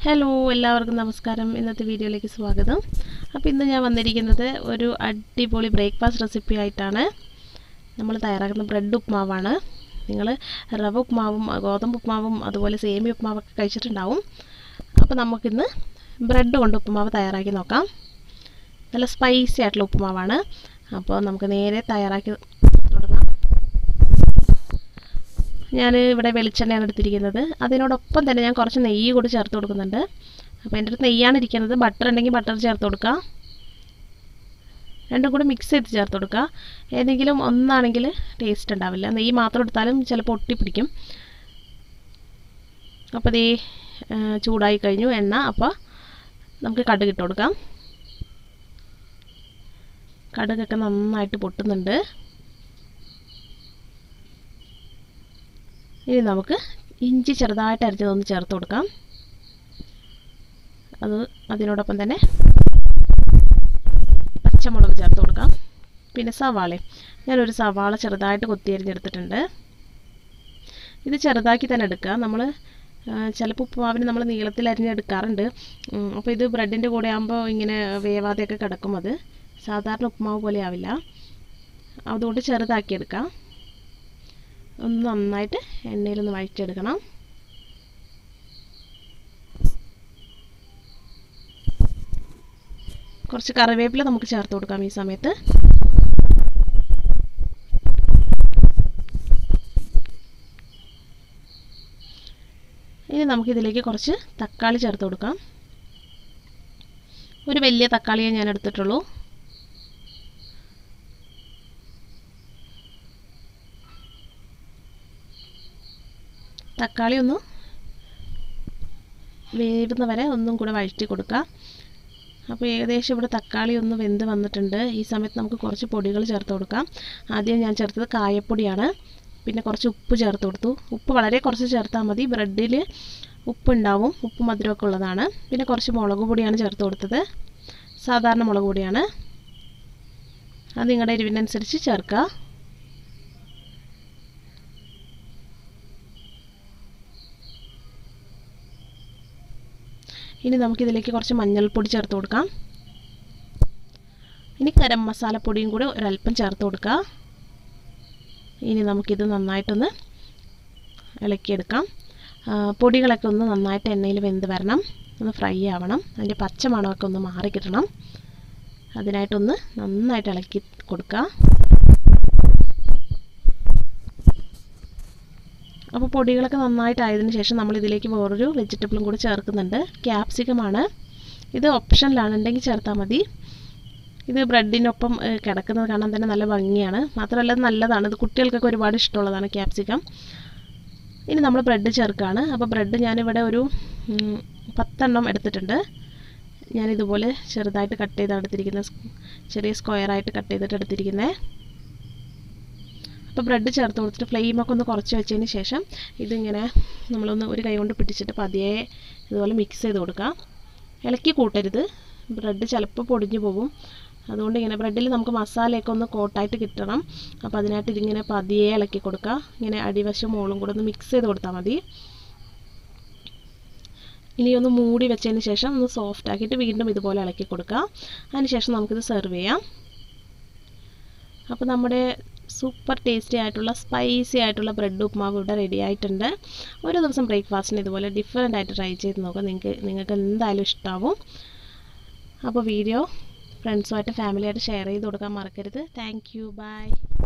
hello എല്ലാവർക്കും നമസ്കാരം ഇന്നത്തെ വീഡിയോയിലേക്ക് സ്വാഗതം അപ്പോൾ ഇന്ന് ഞാൻ വന്നിരിക്കുന്നത് ഒരു അടിപൊളി ബ്രേക്ക്ഫാസ്റ്റ് റെസിപ്പി ആയിട്ടാണ് നമ്മൾ തയ്യാറാക്കുന്ന ബ്രെഡ് ഉപ്മാവാണ് നിങ്ങൾ റവ ഉപ്മാവും ഗോതമ്പ് ഉപ്മാവും അതുപോലെ സേമിയ ഉപ്മാവൊക്കെ കഴിച്ചിട്ടുണ്ടാവും അപ്പോൾ നമുക്കിന്ന് ബ്രെഡ് കൊണ്ട് ഉപ്മാവ് തയ്യാറാക്കി നോക്കാം നല്ല സ്പൈസി ആയിട്ടുള്ള ഉപ്മാവാണ് അപ്പോൾ നമുക്ക് നേരെ തയ്യാറാക്കി തുടങ്ങാം ഞാൻ ഇവിടെ വെളിച്ചെണ്ണയാണ് എടുത്തിരിക്കുന്നത് അതിനോടൊപ്പം തന്നെ ഞാൻ കുറച്ച് നെയ്യ് കൂടി ചേർത്ത് കൊടുക്കുന്നുണ്ട് അപ്പോൾ എൻ്റെ അടുത്ത് നെയ്യാണ് ഇരിക്കുന്നത് ബട്ടർ ഉണ്ടെങ്കിൽ ബട്ടർ ചേർത്ത് കൊടുക്കുക രണ്ടും കൂടി മിക്സ് ചെയ്ത് ചേർത്ത് കൊടുക്കുക ഏതെങ്കിലും ഒന്നാണെങ്കിൽ ടേസ്റ്റ് ഉണ്ടാവില്ല നെയ്യ് മാത്രം എടുത്താലും ചിലപ്പോൾ ഒട്ടിപ്പിടിക്കും അപ്പോൾ ദേ ചൂടായി കഴിഞ്ഞു എണ്ണ അപ്പോൾ നമുക്ക് കടുക് ഇട്ട് കൊടുക്കാം കടുകൊക്കെ നന്നായിട്ട് പൊട്ടുന്നുണ്ട് ഇനി നമുക്ക് ഇഞ്ചി ചെറുതായിട്ട് അരിഞ്ഞതൊന്ന് ചേർത്ത് കൊടുക്കാം അത് അതിനോടൊപ്പം തന്നെ പച്ചമുളക് ചേർത്ത് കൊടുക്കാം പിന്നെ സവാള ഞാനൊരു സവാള ചെറുതായിട്ട് കൊത്തി അരിഞ്ഞെടുത്തിട്ടുണ്ട് ഇത് ചെറുതാക്കി തന്നെ എടുക്കുക നമ്മൾ ചിലപ്പോൾ ഉപ്പുമാവിന് നമ്മൾ നീളത്തിൽ അരിഞ്ഞെടുക്കാറുണ്ട് അപ്പോൾ ഇത് ബ്രെഡിൻ്റെ കൂടെ ആകുമ്പോൾ ഇങ്ങനെ വേവാതെയൊക്കെ കിടക്കും അത് സാധാരണ ഉപ്പുമാവ് പോലെ ആവില്ല അതുകൊണ്ട് ചെറുതാക്കി എടുക്കാം ഒന്ന് നന്നായിട്ട് എണ്ണയിലൊന്ന് വഴറ്റിയെടുക്കണം കുറച്ച് കറിവേപ്പില നമുക്ക് ചേർത്ത് കൊടുക്കാം ഈ സമയത്ത് ഇനി നമുക്കിതിലേക്ക് കുറച്ച് തക്കാളി ചേർത്ത് കൊടുക്കാം ഒരു വലിയ തക്കാളിയെ ഞാൻ എടുത്തിട്ടുള്ളൂ തക്കാളി ഒന്ന് വേവുന്ന വരെ ഒന്നും കൂടെ വഴറ്റി കൊടുക്കുക അപ്പോൾ ഏകദേശം ഇവിടെ തക്കാളി ഒന്ന് വെന്ത് വന്നിട്ടുണ്ട് ഈ സമയത്ത് നമുക്ക് കുറച്ച് പൊടികൾ ചേർത്ത് കൊടുക്കാം ആദ്യം ഞാൻ ചേർത്തത് കായപ്പൊടിയാണ് പിന്നെ കുറച്ച് ഉപ്പ് ചേർത്ത് കൊടുത്തു ഉപ്പ് വളരെ കുറച്ച് ചേർത്താൽ മതി ബ്രെഡിൽ ഉപ്പുണ്ടാവും ഉപ്പ് മധുരമൊക്കെ ഉള്ളതാണ് പിന്നെ കുറച്ച് മുളക് പൊടിയാണ് ചേർത്ത് കൊടുത്തത് സാധാരണ മുളക് പൊടിയാണ് അത് നിങ്ങളുടെ എരിവിനനുസരിച്ച് ചേർക്കുക ഇനി നമുക്കിതിലേക്ക് കുറച്ച് മഞ്ഞൾപ്പൊടി ചേർത്ത് കൊടുക്കാം ഇനി ഗരം മസാലപ്പൊടിയും കൂടി ഒരല്പം ചേർത്ത് കൊടുക്കുക ഇനി നമുക്കിത് നന്നായിട്ടൊന്ന് ഇളക്കിയെടുക്കാം പൊടികളൊക്കെ ഒന്ന് നന്നായിട്ട് എണ്ണയിൽ വെന്ത് വരണം ഒന്ന് ഫ്രൈ ആവണം അതിൻ്റെ പച്ച മണമൊക്കെ ഒന്ന് മാറി കിട്ടണം അതിനായിട്ടൊന്ന് നന്നായിട്ട് ഇളക്കി കൊടുക്കുക അപ്പോൾ പൊടികളൊക്കെ നന്നായിട്ട് ആയതിനു ശേഷം നമ്മൾ ഇതിലേക്ക് വേറൊരു വെജിറ്റബിളും കൂടി ചേർക്കുന്നുണ്ട് ക്യാപ്സിക്കമാണ് ഇത് ഓപ്ഷനിലാണ് ഉണ്ടെങ്കിൽ ചേർത്താൽ മതി ഇത് ബ്രെഡിനൊപ്പം കിടക്കുന്നത് കാണാൻ തന്നെ നല്ല ഭംഗിയാണ് മാത്രമല്ല നല്ലതാണ് ഇത് കുട്ടികൾക്കൊക്കെ ഒരുപാട് ഇഷ്ടമുള്ളതാണ് ക്യാപ്സിക്കം ഇനി നമ്മൾ ബ്രെഡ് ചേർക്കുകയാണ് അപ്പോൾ ബ്രെഡ് ഞാനിവിടെ ഒരു പത്തെണ്ണം എടുത്തിട്ടുണ്ട് ഞാനിതുപോലെ ചെറുതായിട്ട് കട്ട് ചെയ്താണ് എടുത്തിരിക്കുന്നത് ചെറിയ സ്ക്വയറായിട്ട് കട്ട് ചെയ്തിട്ട് എടുത്തിരിക്കുന്നത് അപ്പോൾ ബ്രെഡ് ചേർത്ത് കൊടുത്തിട്ട് ഫ്ലെയിമൊക്കെ ഒന്ന് കുറച്ച് വെച്ചതിന് ശേഷം ഇതിങ്ങനെ നമ്മളൊന്ന് ഒരു കൈ കൊണ്ട് പിടിച്ചിട്ട് പതിയെ ഇതുപോലെ മിക്സ് ചെയ്ത് കൊടുക്കുക ഇളക്കി കൂട്ടരുത് ബ്രെഡ് ചിലപ്പോൾ പൊടിഞ്ഞു പോകും അതുകൊണ്ട് ഇങ്ങനെ ബ്രെഡിൽ നമുക്ക് മസാലയൊക്കെ ഒന്ന് കോട്ടായിട്ട് കിട്ടണം അപ്പോൾ അതിനായിട്ട് ഇതിങ്ങനെ പതിയെ ഇളക്കി കൊടുക്കുക ഇങ്ങനെ അടിവശം മുകളും കൂടെ ഒന്ന് മിക്സ് ചെയ്ത് കൊടുത്താൽ മതി ഇനി ഒന്ന് മൂടി വെച്ചതിന് ശേഷം ഒന്ന് സോഫ്റ്റ് ആക്കിയിട്ട് വീണ്ടും ഇതുപോലെ ഇളക്കി കൊടുക്കുക അതിന് ശേഷം നമുക്കിത് സെർവ് ചെയ്യാം അപ്പോൾ നമ്മുടെ സൂപ്പർ ടേസ്റ്റി ആയിട്ടുള്ള സ്പൈസി ആയിട്ടുള്ള ബ്രെഡ് ഉപ്മാവ് ഇവിടെ റെഡി ആയിട്ടുണ്ട് ഒരു ദിവസം ബ്രേക്ക്ഫാസ്റ്റിന് ഇതുപോലെ ഡിഫറെൻ്റ് ആയിട്ട് ട്രൈ ചെയ്ത് നോക്കാം നിങ്ങൾക്ക് നിങ്ങൾക്ക് എന്തായാലും ഇഷ്ടമാവും അപ്പോൾ വീഡിയോ ഫ്രണ്ട്സുമായിട്ട് ഫാമിലിയായിട്ട് ഷെയർ ചെയ്ത് കൊടുക്കാൻ മറക്കരുത് താങ്ക് യു ബൈ